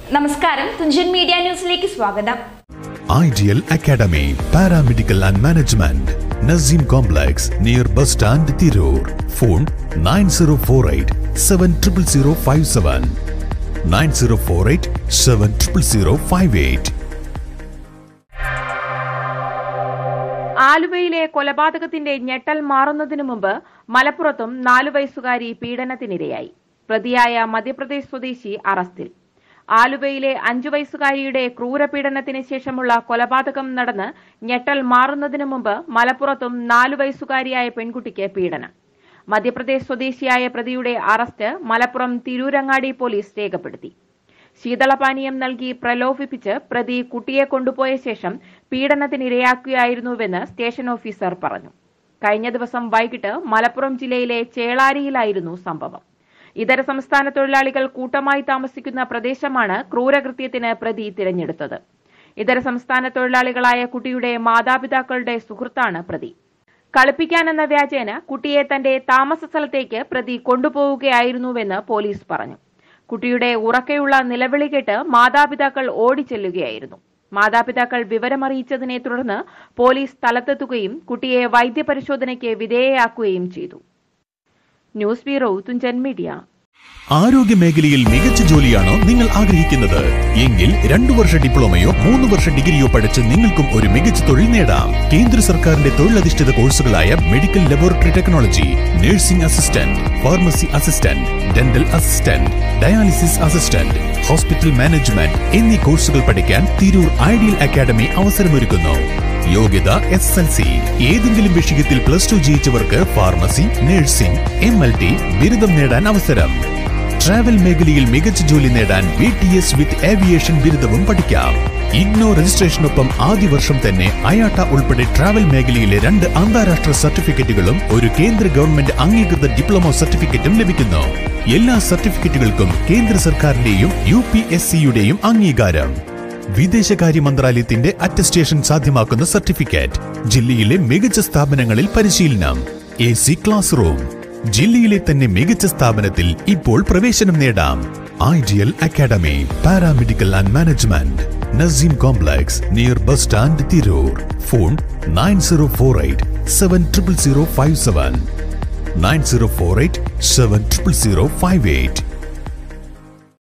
നമസ്കാരം തുഞ്ചൻ മീഡിയ ന്യൂസിലേക്ക് സ്വാഗതം Ideal Academy, Paramedical and Management, Nazim Complex, near Bus Stand, Tirur. Phone 9048 700057. 9048 700058. ആലുവയിലെ കൊലപാതകത്തിന്റെ ഞെട്ടൽ മാറുന്നതിനു മുമ്പ് മലപ്പുറത്തും നാലു വയസ്സുകാരി പീഡനത്തിനിരയായി പ്രതിയായ മധ്യപ്രദേശ് സ്വദേശി അറസ്റ്റിൽ ആലുവയിലെ അഞ്ചു വയസ്സുകാരിയുടെ ക്രൂരപീഡനത്തിന് ശേഷമുള്ള കൊലപാതകം നടന്ന് ഞെട്ടൽ മാറുന്നതിനു മുമ്പ് മലപ്പുറത്തും നാലു വയസ്സുകാരിയായ പെൺകുട്ടിക്ക് പീഡനം മധ്യപ്രദേശ് സ്വദേശിയായ പ്രതിയുടെ അറസ്റ്റ് മലപ്പുറം തിരൂരങ്ങാടി പോലീസ് രേഖപ്പെടുത്തി ശീതളപാനീയം നൽകി പ്രലോഭിപ്പിച്ച് പ്രതി കുട്ടിയെ കൊണ്ടുപോയ ശേഷം പീഡനത്തിനിരയാക്കുകയായിരുന്നുവെന്ന് സ്റ്റേഷൻ ഓഫീസർ പറഞ്ഞു കഴിഞ്ഞ ദിവസം വൈകിട്ട് മലപ്പുറം ജില്ലയിലെ ചേളാരിയിലായിരുന്നു സംഭവം ഇതര സംസ്ഥാന തൊഴിലാളികൾ കൂട്ടമായി താമസിക്കുന്ന പ്രദേശമാണ് ക്രൂരകൃത്യത്തിന് പ്രതി തിരഞ്ഞെടുത്തത് ഇതര സംസ്ഥാന തൊഴിലാളികളായ കുട്ടിയുടെ മാതാപിതാക്കളുടെ സുഹൃത്താണ് പ്രതി കളിപ്പിക്കാനെന്ന വ്യാജേന കുട്ടിയെ തന്റെ താമസ സ്ഥലത്തേക്ക് പ്രതി കൊണ്ടുപോവുകയായിരുന്നുവെന്ന് പോലീസ് പറഞ്ഞു കുട്ടിയുടെ ഉറക്കെയുള്ള നിലവിളി കേട്ട് മാതാപിതാക്കൾ ഓടിച്ചെല്ലുകയായിരുന്നു മാതാപിതാക്കൾ വിവരമറിയിച്ചതിനെ തുടർന്ന് പോലീസ് സ്ഥലത്തെത്തുകയും കുട്ടിയെ വൈദ്യപരിശോധനയ്ക്ക് വിധേയയാക്കുകയും ചെയ്തു ന്യൂസ് ബ്യൂറോ തുഞ്ചൻ മീഡിയ ആരോഗ്യ മേഖലയിൽ മികച്ച ജോലിയാണോ നിങ്ങൾ ആഗ്രഹിക്കുന്നത് എങ്കിൽ രണ്ടു വർഷ ഡിപ്ലോമയോ മൂന്ന് വർഷ ഡിഗ്രിയോ പഠിച്ച് നിങ്ങൾക്കും ഒരു മികച്ച തൊഴിൽ നേടാം കേന്ദ്ര സർക്കാരിന്റെ തൊഴിലധിഷ്ഠിത കോഴ്സുകളായ medical laboratory technology nursing assistant pharmacy assistant dental assistant dialysis assistant hospital management എന്നീ കോഴ്സുകൾ പഠിക്കാൻ തിരൂർ ഐഡിയൽ അക്കാദമി അവസരമൊരുക്കുന്നു യോഗ്യത എസ് എൽ സി ഏതെങ്കിലും വിഷയത്തിൽ പ്ലസ് ടു ജയിച്ചവർക്ക് pharmacy nursing M L T ബിരുദം നേടാൻ അവസരം ട്രാവൽ മേഖലയിൽ മികച്ച ജോലി നേടാൻ B T S with aviation ബിരുദവും പഠിക്കാം ഇഗ്നോ രജിസ്ട്രേഷനൊപ്പം ആദ്യ വർഷം തന്നെ അയാട്ട ഉൾപ്പെടെ ട്രാവൽ മേഖലയിലെ രണ്ട് അന്താരാഷ്ട്ര സർട്ടിഫിക്കറ്റുകളും ഒരു കേന്ദ്ര ഗവൺമെന്റ് അംഗീകൃത ഡിപ്ലോമ സർട്ടിഫിക്കറ്റും ലഭിക്കുന്നു എല്ലാ സർട്ടിഫിക്കറ്റുകൾക്കും കേന്ദ്ര സർക്കാരിന്റെയും യു പി എസ് സിയുടെയും അംഗീകാരം വിദേശകാര്യ മന്ത്രാലയത്തിന്റെ അറ്റസ്റ്റേഷൻ സാധ്യമാക്കുന്ന സർട്ടിഫിക്കറ്റ് ജില്ലയിലെ മികച്ച സ്ഥാപനങ്ങളിൽ പരിശീലനം എ സി ക്ലാസ് റൂം ജില്ലയിലെ തന്നെ മികച്ച സ്ഥാപനത്തിൽ ഇപ്പോൾ പ്രവേശനം നേടാം ideal academy paramedical and management Naseem complex near bus stand Tirur phone nine zero four eight seven triple zero five seven nine zero four eight seven triple zero five eight